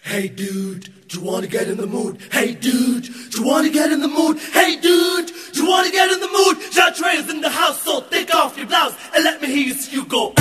Hey dude, do you wanna get in the mood? Hey dude, do you wanna get in the mood? Hey dude, do you wanna get in the mood? Jatre is in the house, so take off your blouse and let me hear you see you go.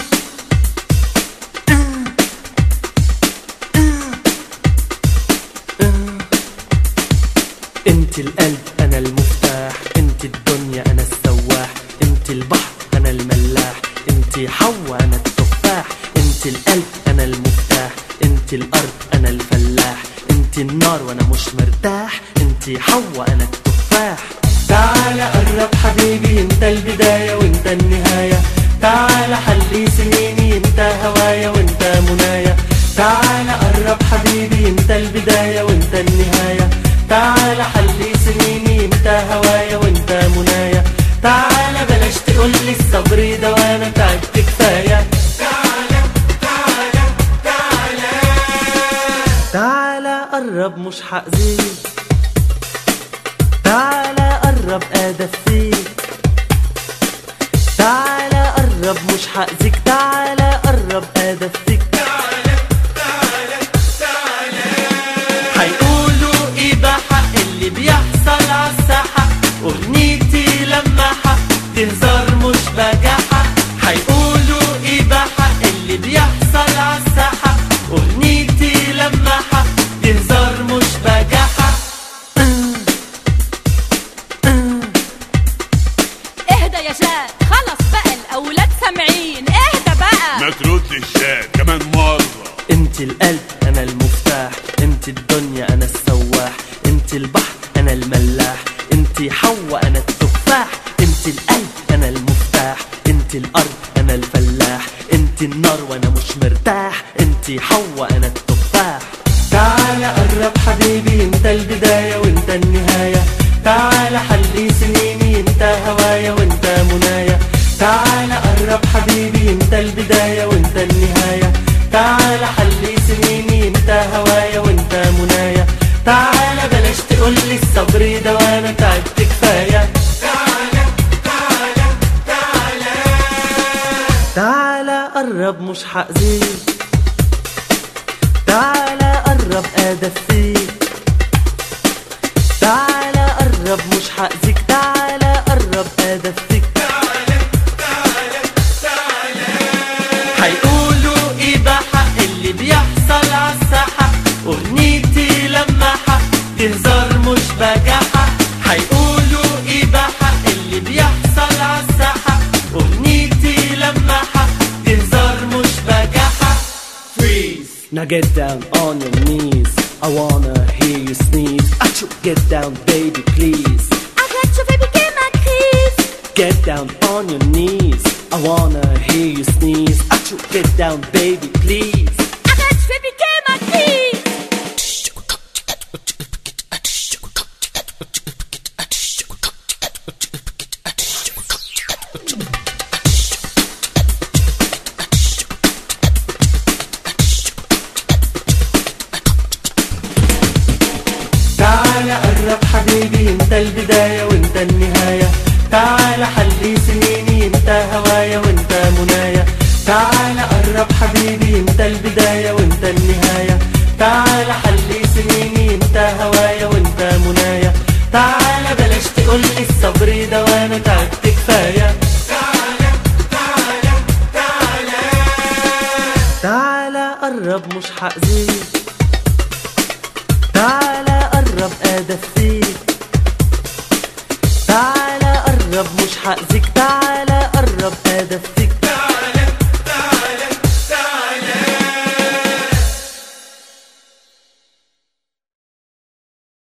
انت القلب انا المفتاح انت الدنيا انا السواح انت البحر انا الملاح انت حوا انا التفاح انت القلب انا المفتاح انت الارض انا الفلاح انت النار وانا مش مرتاح انت حوا انا التفاح تعال قرب حبيبي انت البداية وانت النهاية تعال حلي سنيني انت هوايا وانت منايا تعال قرب حبيبي انت البداية وانت النهاية تعال حلي سنيني انت هوايا وانت منايا تعال بلاش تقولي الصبر ده وانا تعبت كفاية تعال قرب مش حأذيك تعال قرب ادفيك تعال قرب مش حأذيك تعال قرب ادفيك هيقولوا ايه بحق اللي بيحصل عالساحة اغنيتي لماحة تهزار مش بجاحة هيقولوا ايه بحق اللي بيحصل عالساحة اغنيتي لماحة تهزار مش بجاحة اهدى يا شاد خلص بقى الاولاد سامعين اهدى بقى ما ترد الشات كمان مرة انت القلب انا المفتاح انت الدنيا انا السواح انت البحر انا الملاح انت حوا انا التفاح انت القلب انا المفتاح انت الارض انا الفلاح انت النار وانا مش مرتاح انت حوا انا التفاح تعال قرب حبيبي انت البداية وانت النهاية تعال حلي سنيني انت هوايا وانت منايا تعال قرب حبيبي انت البداية وانت النهاية تعال حلي سنيني انت هوايا وانت منايا تعال بلاش تقولي الصبر ده وانا تعبت كفاية تعال قرب مش حأذيك تعال قرب ادفيك تعال قرب مش حأذيك تعال قرب ادفيك هيقولوا ايه بحق اللي بيحصل عالساحة اغنيتي لماحة تهزار مش بجاحة هيقولوا ايه بحق اللي بيحصل عالساحة اغنيتي لماحة تهزار مش بجاحة Freeze! Now get down on your knees I wanna hear you sneeze Achoo, get down baby please arrête je vais piquer ma crise Get down on your knees I wanna hear you sneeze Achoo, get down baby please arrête je vais piquer ma crise تعال قرب حبيبي انت البداية وانت النهاية تعال حلي سنيني انت هوايا وانت منايا تعال قرب حبيبي انت البداية وانت النهاية تعال حلي سنيني انت هوايا وانت منايا تعال بلاش تقولي الصبر ده وانا تعبت كفاية تعال قرب مش حأذيك تعال قرب ادفيك تعال قرب مش حأذيك تعال قرب ادفيك